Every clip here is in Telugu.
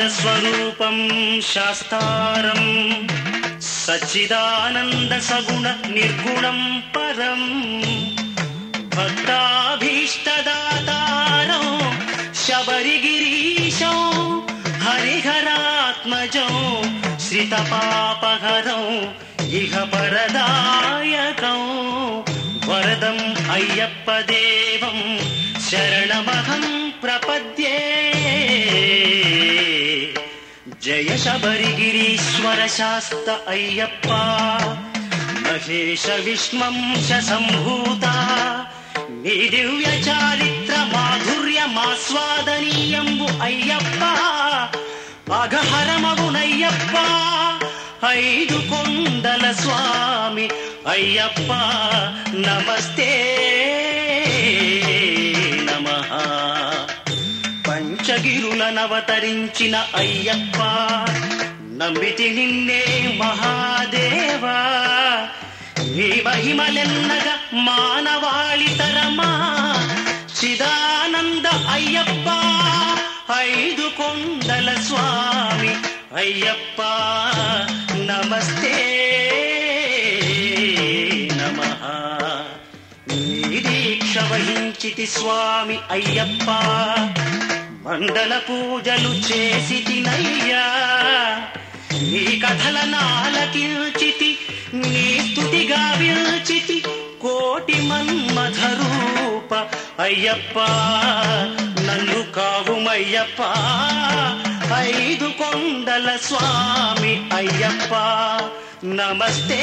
స్వరూపం శాస్తారం సచ్చిదానంద సగుణ నిర్గుణం పరం భక్తాభీష్టదాతారం శబరిగిరీశం హరిహరాత్మజం శ్రితపాపహరం ఇహ పరదాయకం వరదం అయ్యప్ప దేవం శరణమహం ప్రపద్యే జయ శబరిగిరీశ్వర శాస్త అయ్యప్ప మహేశ విష్మంశ సంభూత నీ దివ్య చారిత్ర మాధుర్యమాస్వాదనీయంబు అయ్యప్ప అఘహరమగునయ్యప్ప ఐదు కొండల స్వామి అయ్యప్ప నమస్తే నమః పంచగిరులనవతరించిన అయ్యప్ప నమ్మితి నిన్నే మహాదేవా నీ మహిమలెన్నగ మానవాళితరమా చిదానంద అయ్యప్ప ఐదు కొండల స్వామి అయ్యప్ప నమస్తే నమః నిరీక్ష వహించితి స్వామి అయ్యప్ప మండల పూజలు చేసి తినయ్యా నీ కథల నాలకిల్చితి నీ స్తుతిగా విల్చితి కోటి మన్మథ రూప అయ్యప్ప నన్ను కావుమయ్యప్ప ఐదు కొండల స్వామి అయ్యప్ప నమస్తే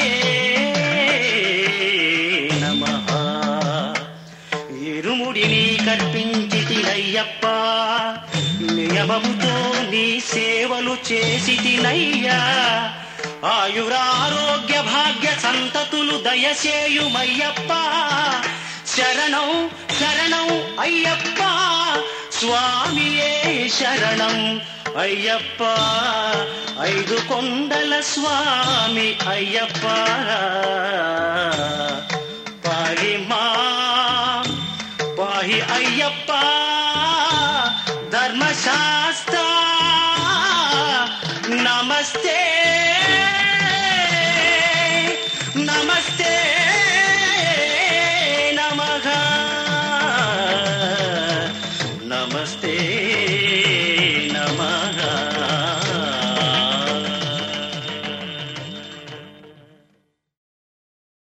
నమః ఇరుముడిని కర్పించితినయ్యప్ప నియమముతో నీ సేవలు చేసి తినయ్యా ఆయురారోగ్య భాగ్య సంతతులు దయచేయుమయ్యప్ప శరణం శరణం అయ్యప్ప స్వామియే శరణం అయ్యప్ప ఐదు కొండల స్వామి అయ్యప్ప పాలి మా పాహి అయ్యప్ప ధర్మశాస్త్ర నమస్తే నమస్తే